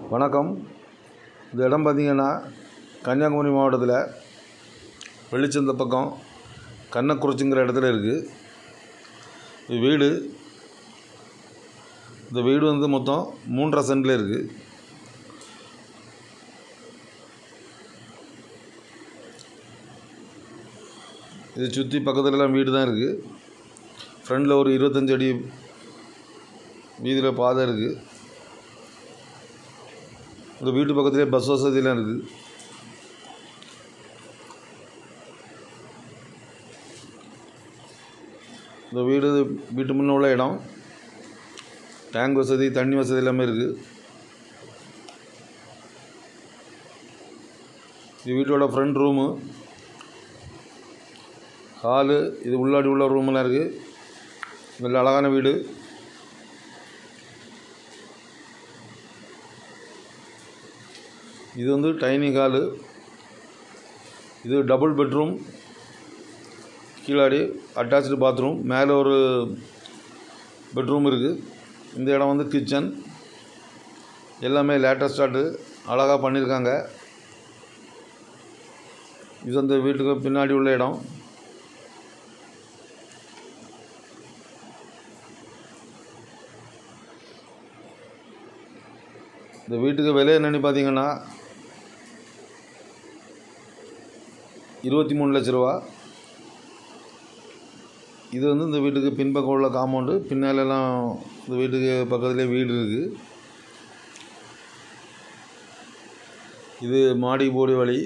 வணக்கம் இந்த இடம் பார்த்திங்கன்னா கன்னியாகுமரி மாவட்டத்தில் வெள்ளிச்சந்தை பக்கம் கண்ணக்குறிச்சிங்கிற இடத்துல இருக்குது இது வீடு இந்த வீடு வந்து மொத்தம் மூன்றரை சென்டில் இருக்குது இது சுற்றி பக்கத்துலலாம் வீடு தான் இருக்குது ஃப்ரண்டில் ஒரு இருபத்தஞ்சு அடி வீதியில் பாதை இருக்குது இந்த வீட்டு பக்கத்துலேயே பஸ் வசதியெலாம் இருக்குது இந்த வீடு வீட்டு முன்ன உள்ள இடம் டேங்க் வசதி தண்ணி வசதி எல்லாமே இருக்குது இது வீட்டோட ஃப்ரண்ட் ரூமு ஹாலு இது உள்ளாடி உள்ள ரூமெல்லாம் இருக்குது நல்ல அழகான வீடு இது வந்து டைனிங் ஹாலு இது டபுள் பெட்ரூம் கீழாடி அட்டாச்சு பாத்ரூம் மேலே ஒரு பெட்ரூம் இருக்குது இந்த இடம் வந்து கிச்சன் எல்லாமே லேட்டஸ்டாட்டு அழகாக பண்ணியிருக்காங்க இது அந்த வீட்டுக்கு பின்னாடி உள்ள இடம் இந்த வீட்டுக்கு விலை என்னென்னு பார்த்தீங்கன்னா இருபத்தி மூணு லட்ச ரூபா இது வந்து இந்த வீட்டுக்கு பின்பக்கம் உள்ள காம்பவுண்டு பின்னாலெல்லாம் இந்த வீட்டுக்கு பக்கத்துலேயே வீடு இருக்குது இது மாடி போடி வழி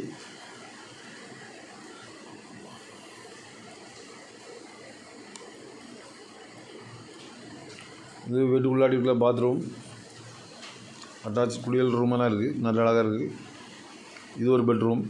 இது வீட்டு உள்ளாடி உள்ள பாத்ரூம் அட்டாச் குளியல் ரூமெல்லாம் இருக்குது நல்ல அழகாக இருக்குது இது ஒரு பெட்ரூம்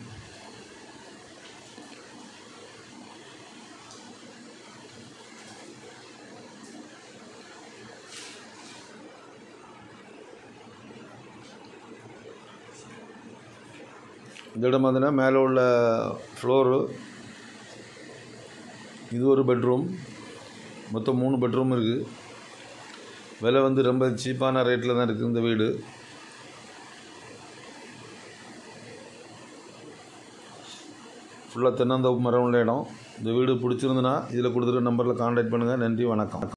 இந்த இடம் பார்த்தீங்கன்னா மேலே உள்ள ஃப்ளோரு இது ஒரு பெட்ரூம் மொத்தம் மூணு பெட்ரூம் இருக்குது விலை வந்து ரொம்ப சீப்பான ரேட்டில் தான் இருக்குது இந்த வீடு ஃபுல்லாக தென்னந்தோப்பு மரம் உள்ள இடம் இந்த வீடு பிடிச்சிருந்துன்னா இதில் கொடுத்துருக்க நம்பரில் காண்டாக்ட் பண்ணுங்கள் நன்றி வணக்கம்